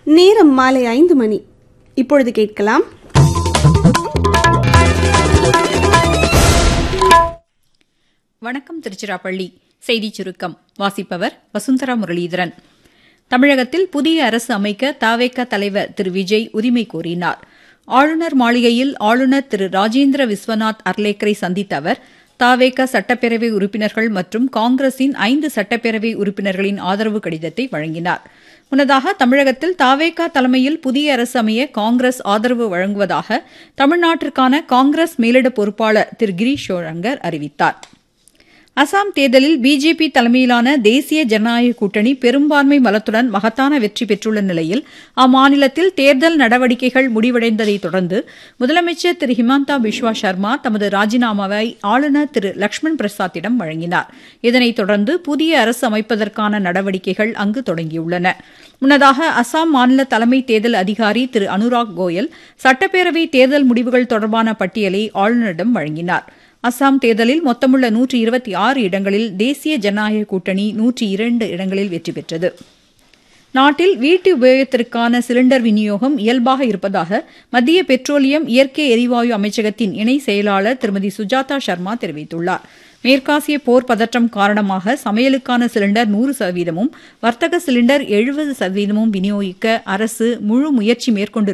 நேரம் மாலை ஐந்து மணி இப்பொழுது கேட்கலாம் வணக்கம் திருச்சிராப்பள்ளி செய்திச் சுருக்கம் வாசிப்பவர் வசுந்தரா முரளிதரன் தமிழகத்தில் புதிய அரசு அமைக்க தாவேக தலைவர் திரு விஜய் உரிமை கோரினார் ஆளுநர் மாளிகையில் ஆளுநர் திரு ராஜேந்திர விஸ்வநாத் அர்லேக்கரை சந்தித்த அவர் தாவேக சட்டப்பேரவை உறுப்பினர்கள் மற்றும் காங்கிரசின் ஐந்து சட்டப்பேரவை உறுப்பினர்களின் ஆதரவு கடிதத்தை வழங்கினார் முன்னதாக தமிழகத்தில் தாவேகா தலைமையில் புதிய அரசு அமைய காங்கிரஸ் ஆதரவு வழங்குவதாக தமிழ்நாட்டிற்கான காங்கிரஸ் மேலிட பொறுப்பாளர் திரு கிரீஷ் ஷோரங்கர் அறிவித்தார் அசாம் தேர்தலில் பிஜேபி தலைமையிலான தேசிய ஜனநாயக கூட்டணி பெரும்பான்மை பலத்துடன் மகத்தான வெற்றி பெற்றுள்ள நிலையில் அம்மாநிலத்தில் தேர்தல் நடவடிக்கைகள் முடிவடைந்ததைத் தொடர்ந்து முதலமைச்சர் திரு ஹிமந்தா பிஸ்வா சர்மா தமது ராஜினாமாவை ஆளுநர் திரு லக்ஷ்மண் பிரசாத்திடம் வழங்கினார் இதனைத் தொடர்ந்து புதிய அரசு அமைப்பதற்கான நடவடிக்கைகள் அங்கு தொடங்கியுள்ளன முன்னதாக அசாம் மாநில தலைமை தேர்தல் அதிகாரி திரு அனுராக் கோயல் சட்டப்பேரவை தேர்தல் முடிவுகள் தொடர்பான பட்டியலை ஆளுநரிடம் வழங்கினார் அசாம் தேர்தலில் மொத்தமுள்ள நூற்றி இருபத்தி ஆறு இடங்களில் தேசிய ஜனநாயக கூட்டணி நூற்றி இரண்டு இடங்களில் வெற்றி பெற்றது நாட்டில் வீட்டு உபயோகத்திற்கான சிலிண்டர் விநியோகம் இயல்பாக இருப்பதாக மத்திய பெட்ரோலியம் இயற்கை எரிவாயு அமைச்சகத்தின் இணை செயலாளர் திருமதி சுஜாதா சர்மா தெரிவித்துள்ளார் மேற்காசிய போர் பதற்றம் காரணமாக சமையலுக்கான சிலிண்டர் நூறு சதவீதமும் வர்த்தக சிலிண்டர் எழுபது சதவீதமும் விநியோகிக்க அரசு முழு முயற்சி மேற்கொண்டு